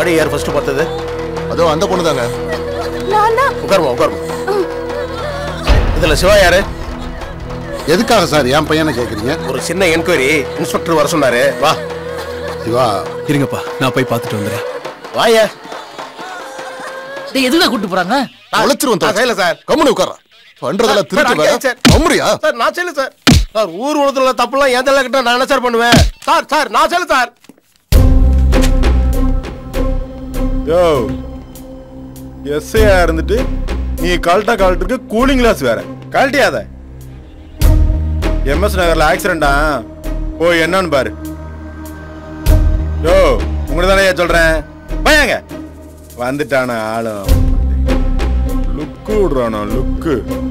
பாடி யார் ஃபர்ஸ்ட் பார்த்தது அதோ அந்த பொண்ணு தாங்க நான் தான் உட்காருமா உட்காருமா இதுல சிவா யாரு எதுக்காக சார் என் பையனை கேக்குறீங்க ஒரு சின்ன என்கொயரி இன்ஸ்பெக்டர் வர சொன்னாரு வா சிவா இருங்கப்பா நான் போய் பார்த்துட்டு வந்துடுறேன் வாயா டேய் எதுக்கு கூட்டு போறாங்க உழைச்சிருவோம் நான் செய்யல சார் கம்முனு உட்கார பண்றதெல்லாம் சார், திருட்டு அங்கே வேற சார். கம்முறியா சார் நான் செய்யல சார் சார் ஊர் உலகத்துல தப்புலாம் என் தலை கிட்ட நான் என்ன சார் பண்ணுவேன் சார் சார் நான் செய்யல சார் யோ எஸ்ஐயா இருந்துட்டு நீ கழட்டா கழட்டுக்கு கூலிங் கிளாஸ் வேற கழட்டியாத எம்எஸ் நகர்ல ஆக்சிடென்டா போய் என்னன்னு பாரு யோ உங்களை தானே சொல்றேன் பையங்க வந்துட்டான ஆளும் லுக்கு விடுறானோ லுக்கு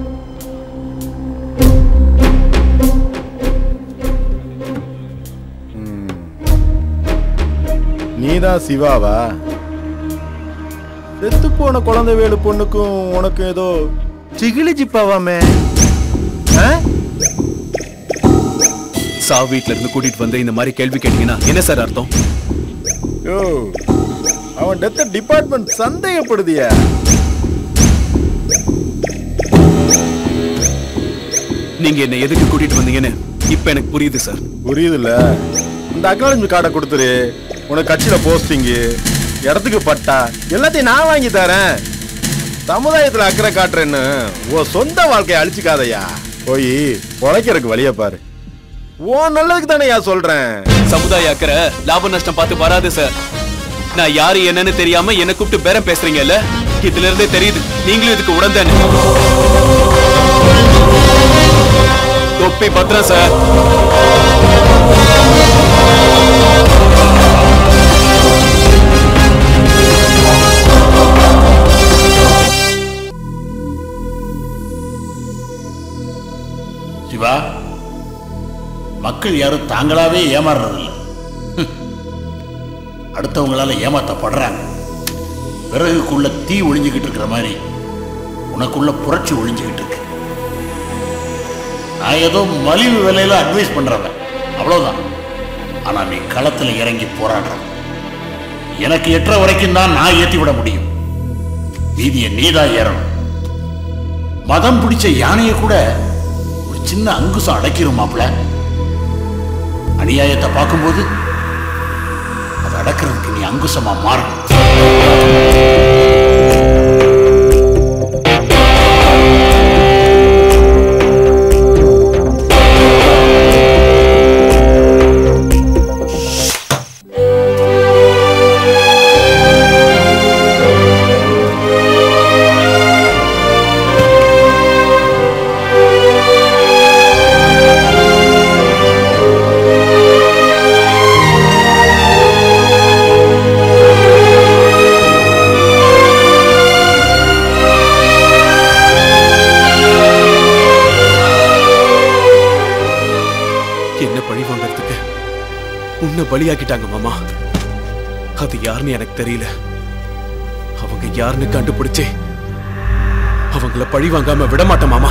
நீதான் சிவாவா செத்து போன குழந்தை வேலு பொண்ணுக்கும் உனக்கு ஏதோ சிகிழி ஜிப்பாவாமே ஆ? சா வீட்ல இருந்து கூட்டிட்டு வந்து இந்த மாதிரி கேள்வி கேட்டீங்கன்னா என்ன சார் அர்த்தம் யோ அவன் டெத்த டிபார்ட்மெண்ட் சந்தேகப்படுதியா நீங்க என்ன எதுக்கு கூட்டிட்டு வந்தீங்கன்னு இப்ப எனக்கு புரியுது சார் புரியுதுல்ல இந்த அக்னாலஜ்மெண்ட் கார்டை கொடுத்துரு உனக்கு கட்சியில போஸ்டிங்கு இடத்துக்கு பட்டா எல்லாத்தையும் நான் வாங்கி தரேன் சமுதாயத்துல அக்கறை காட்டுறேன்னு உன் சொந்த வாழ்க்கையை அழிச்சுக்காதயா போய் பொழைக்கிறதுக்கு வழிய பாரு உன் நல்லதுக்கு தானே சொல்றேன் சமுதாய அக்கறை லாப நஷ்டம் பார்த்து வராது சார் நான் யாரு என்னன்னு தெரியாம என்ன கூப்பிட்டு பேரம் பேசுறீங்கல்ல இதுல இருந்தே தெரியுது நீங்களும் இதுக்கு உடந்தானே தொப்பி பத்திரம் சார் சிவா மக்கள் யாரும் தாங்களாவே ஏமாறுறதில்ல ஹம். அடுத்தவங்களால ஏமாத்தப்படுறாங்க விறகுக்குள்ள தீ ஒளிஞ்சுக்கிட்டு இருக்கிற மாதிரி உனக்குள்ள புரட்சி ஒளிஞ்சுக்கிட்டு இருக்கு நான் ஏதோ மலிவு விலையில அட்வைஸ் பண்றவன் அவ்வளவுதான் ஆனா நீ களத்துல இறங்கி போராடுற எனக்கு எட்டுற வரைக்கும் தான் நான் ஏத்தி விட முடியும் மீதியை நீதான் ஏறணும் மதம் பிடிச்ச யானையை கூட ஒரு சின்ன அங்குசம் அடக்கிரும் மாப்ள அநியாயத்தை பார்க்கும்போது அதை அடக்கிறதுக்கு நீ அங்குசமா மாறணும் என்ன பழி வாங்கறதுக்கு உன்னை பலியாக்கிட்டாங்க மாமா அது யாருன்னு எனக்கு தெரியல அவங்க யாருன்னு கண்டுபிடிச்சு அவங்கள பழி வாங்காம விட மாட்டேன் மாமா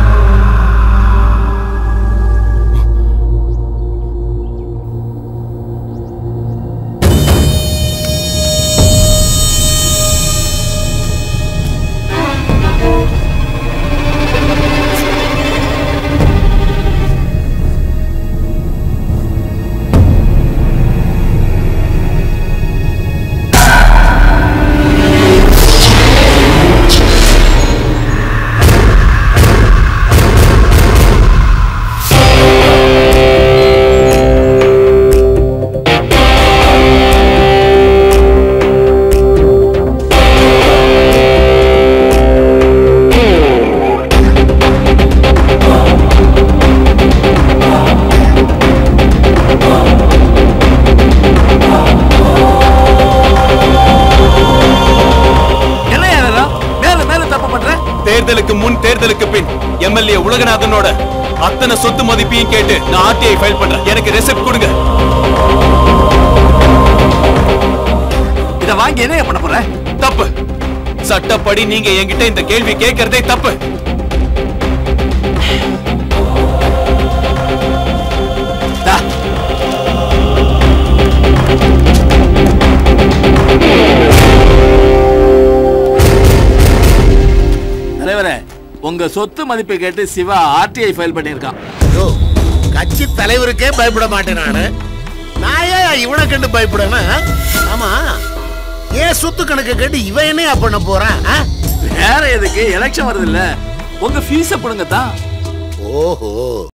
என்ன யாரா மேல மேல தப்பு பண்ற தேர்தலுக்கு முன் தேர்தலுக்கு பின் எம்எல்ஏ உலகநாதனோட அத்தனை சொத்து மதிப்பையும் கேட்டு நான் ஆர்டிஐ ஃபைல் பண்றேன் எனக்கு ரெசிப்ட் கொடுங்க இத வாங்கி என்ன பண்ண போற தப்பு சட்டப்படி நீங்க என்கிட்ட இந்த கேள்வி கேட்கறதே தப்பு தா. தலைவரே உங்க சொத்து மதிப்பை கேட்டு சிவா ஆர்டிஐ ஃபைல் பண்ணியிருக்கான் யோ, கட்சி தலைவருக்கே பயப்பட மாட்டேன் நானு நான் ஏன் இவனை கண்டு பயப்படனா ஆமா ஏன் சொத்து கணக்கு கேட்டு இவன் என்னையா பண்ண போறான் ஆ? வேற எதுக்கு எலெக்ஷன் வருது இல்ல உங்க ஃபீஸ கொடுங்க தான் ஓஹோ